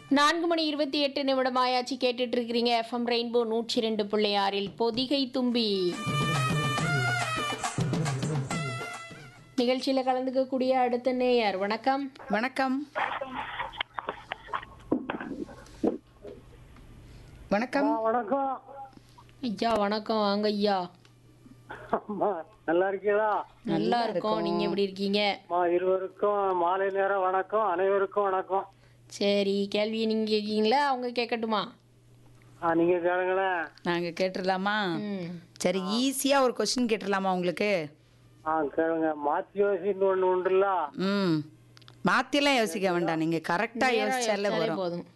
நான்கு மணி இருபத்தி எட்டு நிமிடம் ஆயாச்சு கேட்டுட்டு இருக்கிறீங்க எஃப்எம் ரெயின்போ நூற்றி ரெண்டு புள்ளி ஆறில் பொதிகை தும்பி நிகழ்ச்சியில கலந்துக்கக்கூடிய அடுத்த நேயர் வணக்கம் வணக்கம் வணக்கம் வணக்கம் ஐயா வணக்கம் வாங்க ஐயா அம்மா நல்லா இருக்கீங்களா நல்லா இருக்கோம் நீங்க எப்படி இருக்கீங்க அம்மா இருவருக்கும் மாலை நேரம் வணக்கம் அனைவருக்கும் வணக்கம் சரி கேள்வி நீங்க கேட்கீங்களா அவங்க கேட்கட்டுமா ஆ, நீங்க கேளுங்களேன் நாங்க கேட்டுடலாமா ம் சரி ஈஸியா ஒரு கொஸ்டின் கேட்டுடலாமா உங்களுக்கு ஆ கேளுங்க மாத்தி யோசின்னு ஒண்ணு உண்டுல்ல ம் மாத்திலாம் யோசிக்க வேண்டாம் நீங்க கரெக்டா நேரா யோசிச்சாலே யோசிச்சாலே வரும் போதும்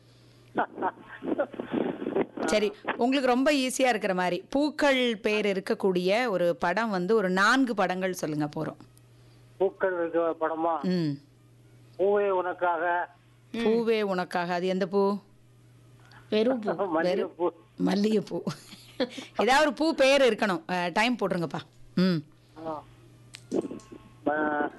சரி உங்களுக்கு ரொம்ப ஈஸியா இருக்கிற மாதிரி பூக்கள் பேர் இருக்கக்கூடிய ஒரு படம் வந்து ஒரு நான்கு படங்கள் சொல்லுங்க போறோம் பூக்கள் இருக்க படமா ம் பூவே உனக்காக பூவே உனக்காக அது எந்த பூ வெறும் பூ மல்லிகைப்பூ மல்லிகைப்பூ ஏதாவது ஒரு பூ பேர் இருக்கணும் டைம் போட்டுருங்கப்பா ம் ஆ. ஆ,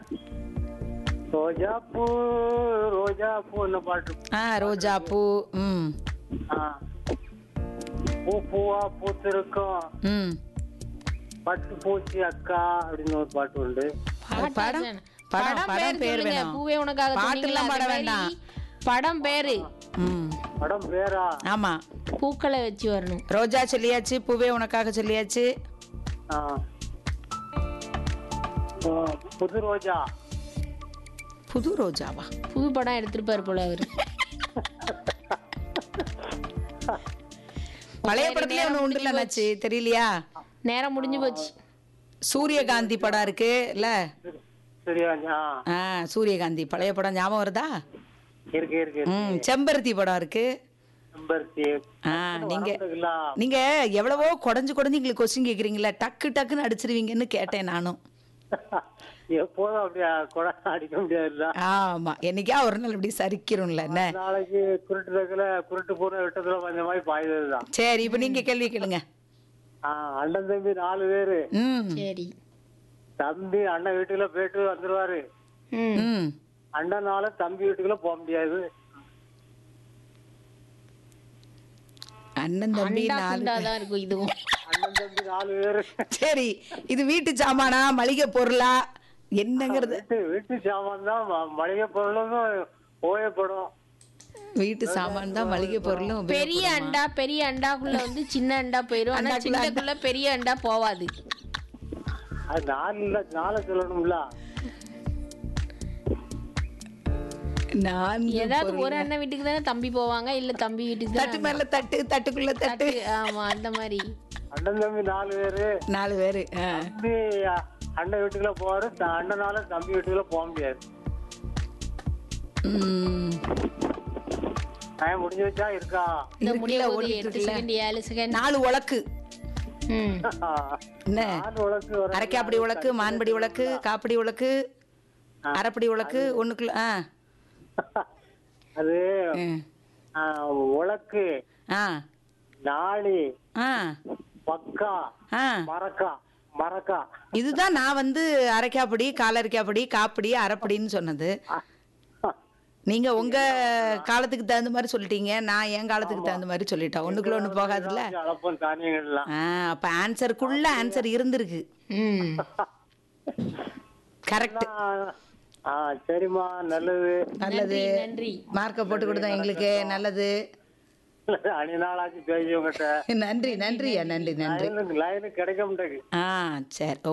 ரோஜா பூ ரோஜா பூன்னு பாட்டு ஆ ரோஜா பூ ம் ஆ. பூ பூவா பூத்திருக்கும் ம் பட்டு பூச்சி அக்கா அப்படின்னு ஒரு பாட்டு உண்டு அது படம் படம் படம் பேர் சொல்லுங்க. வேணும் பூவே உனக்காக பாட்டுலாம் சொன்னீங்களா? பாட அது வேண்டாம் மாதிரி படம் பேரு ம் படம் பேரா ஆமா பூக்களை வச்சு வரணும் ரோஜா சொல்லியாச்சு பூவே உனக்காக சொல்லியாச்சு ஆ. ஆ, புது ரோஜா புது ரோஜாவா புது படம் எடுத்திருப்பாரு போல அவரு பழைய படத்துல ஒண்ணு உண்டுல நச்சு தெரியலையா நேரம் முடிஞ்சு போச்சு சூரியகாந்தி படம் இருக்கு இல்ல சரியா ஆ ஆ சூரியகாந்தி பழைய படம் ஞாபகம் வருதா இருக்கு இருக்கு ம் செம்பருத்தி படம் இருக்கு செம்பருத்தி ஆ நீங்க வரதுங்களா? நீங்க எவ்வளவோ குடஞ்சு குடஞ்சு எங்களுக்கு கொஸ்டின் கேக்குறீங்களா டக்கு டக்குன்னு அடிச்சிருவீங்கன்னு கேட்டேன் நானும் எப்போதும் அப்படியா குடம் அடிக்க முடியாதுல்ல ஆமா என்னைக்கா ஒரு நாள் இப்படி சரிக்கிறோம்ல என்ன நாளைக்கு குருட்டு தக்கல குருட்டு பூனை விட்டதுல கொஞ்ச மாதிரி பாய்ந்ததுதான் சரி இப்ப நீங்க கேள்வி கேளுங்க ஆ அண்ணன் தம்பி நாலு பேரு ம் சரி தம்பி அண்ணன் வீட்டுக்குள்ள போயிட்டு வந்துருவாரு ம் ம் அண்ணனால தம்பி வீட்டுக்குள்ள போக முடியாது அண்ணன் தம்பி அண்டா நாலு குண்டா தான் இருக்கும் இதுவும் அண்ணன் தம்பி நாலு பேரு சரி இது வீட்டு சாமானா மளிகை பொருளா என்னங்கிறது வீட்டு வீட்டு சாமான் தான் ம- மளிகை பொருளும் ஓயப்படும் வீட்டு சாமான் தான் மளிகை பொருளும் உபயோகப்படும். பெரிய அண்டா பெரிய அண்டாக்குள்ள வந்து சின்ன அண்டா போயிரும் ஆனா அண்டாக்குள்ள அண்டா. சின்னக்குள்ள பெரிய அண்டா போவாது அது நாலு இல்ல நாலு சொல்லணும்ல நான்கு ஏதாவது பொருள். ஒரு அண்ணன் வீட்டுக்கு தானே தம்பி போவாங்க இல்ல தம்பி வீட்டுக்கு தட்டு தானே மேல தட்டு தட்டுக்குள்ள தட்டு தட்டு. ஆமா அந்த மாதிரி அண்ணன் தம்பி நாலு பேரு நாலு பேரு ஆ. தம்பி அ- அண்ணன் வீட்டுக்குள்ள போவாரு த- அண்ணனால தம்பி வீட்டுக்குள்ள போக முடியாது ம். டைம் முடிஞ்சு வச்சா இருக்கா இந்த இருக்குல்ல, முடிய போது ஓடிட்டு எட்டு இருக்குல்ல. செகண்ட் ஏழு செகண்ட் நாலு உலக்கு ம் என்ன நாலு உலக்கு ஒரு அரைக்காப்படி உலக்கு மான்படி உலக்கு காப்படி உலக்கு அரைப்படி உலக்கு ஒண்ணுக்குள்ள ஆ அது ம். ஆ, உலக்கு ஆ நாளி ஆ பக்கா ஆ மரக்கா மரக்கா இதுதான் நான் வந்து அரைக்காப்படி காலரைக்காப்படி காப்படி அரைப்படின்னு சொன்னது நீங்க உங்க காலத்துக்கு தகுந்த மாதிரி சொல்லிட்டீங்க நான் என் காலத்துக்கு தகுந்த மாதிரி சொல்லிட்டேன் ஒண்ணுக்குள்ள ஒண்ணு போகாதுல்ல அளப்பம் தானியங்கள்லாம் ஆ அப்ப ஆன்சருக்குள்ள ஆன்சர் இருந்திருக்கு ம் கரெக்ட் ஆ சரிம்மா நல்லது நல்லது நன்றி, நன்றி மார்க்கை போட்டு கொடுத்தோம் எங்களுக்கு நல்லது அணி நாளாச்சு பேசி உங்ககிட்ட நன்றி நன்றியா நன்றி நன்றி லைனு லைனு கிடைக்க மாட்டேங்குது ஆ சரி